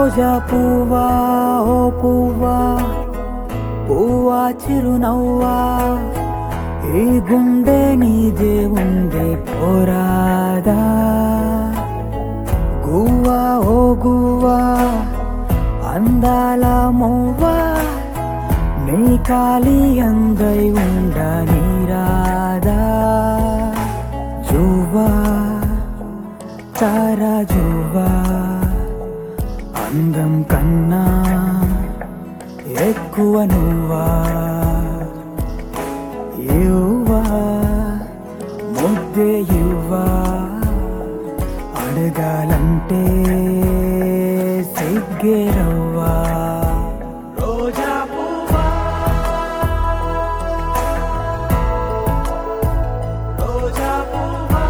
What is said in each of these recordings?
రోజా పువ్వా ఓ పువ్వా పువ్వా చిరునవ్వా ఈ గుండె నీదే ఉండే పోరాదా గువ్వా ఓ గువ్వా అందాల మువ్వా నీ కాలి అంగై ఉండ నీరాదా జువ్వా తారా జువ్వా అందం కన్నా ఎక్కువ నువ్వా యువా ముద్దే యువా అడగాలంటే సిగ్గేరవ్వా రోజా పువ్వా రోజా పువ్వా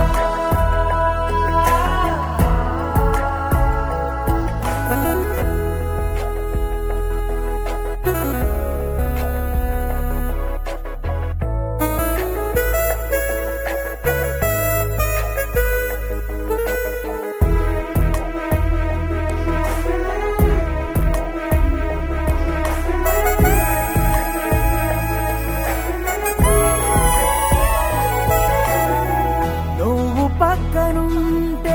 నువ్వు పక్కనుంటే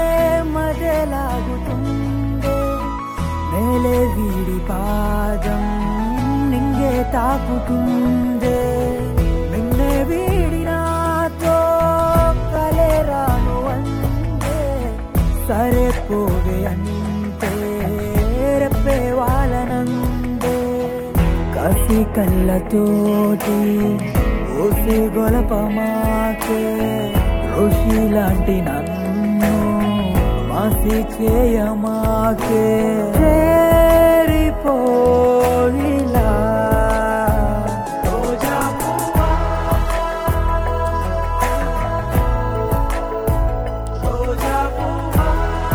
మజలాగుతుండే నేలే వీడి పాదం నింగే తాకుతుందే నిన్నే వీడి నాతో కలే రాను అందే సరే పోవే అంటే రెప్పే వాళ్ళనందే కసి కళ్ళతోటి ఊసి గొలపమాకే ఋషి లాంటి నన్ను మాసి చేయమాకే చేరిపోయిలా రోజా పువ్వా, రోజా పువ్వా.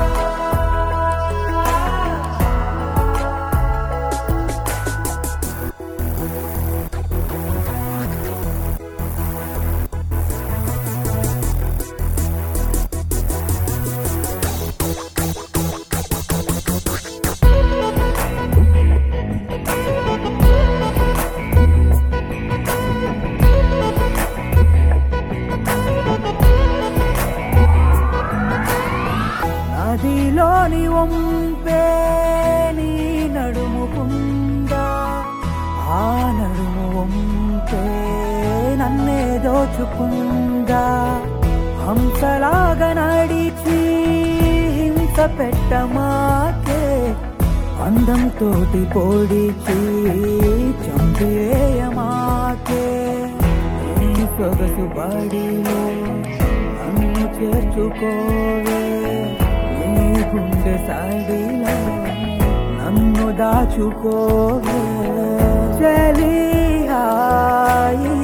నదిలోని వంపే నీ నడుముకుందా ఆ నడుము వంపే నన్నే దోచుకుందా హంసలాగా నడిచి హింస పెట్టమాకే అందంతోటి పొడిచి చంపేయమాకే నీ సొగసు బడిలో నన్ను చేర్చుకోవే నీ గుండె సాడిలో నన్ను దాచుకోవే చలి హాయి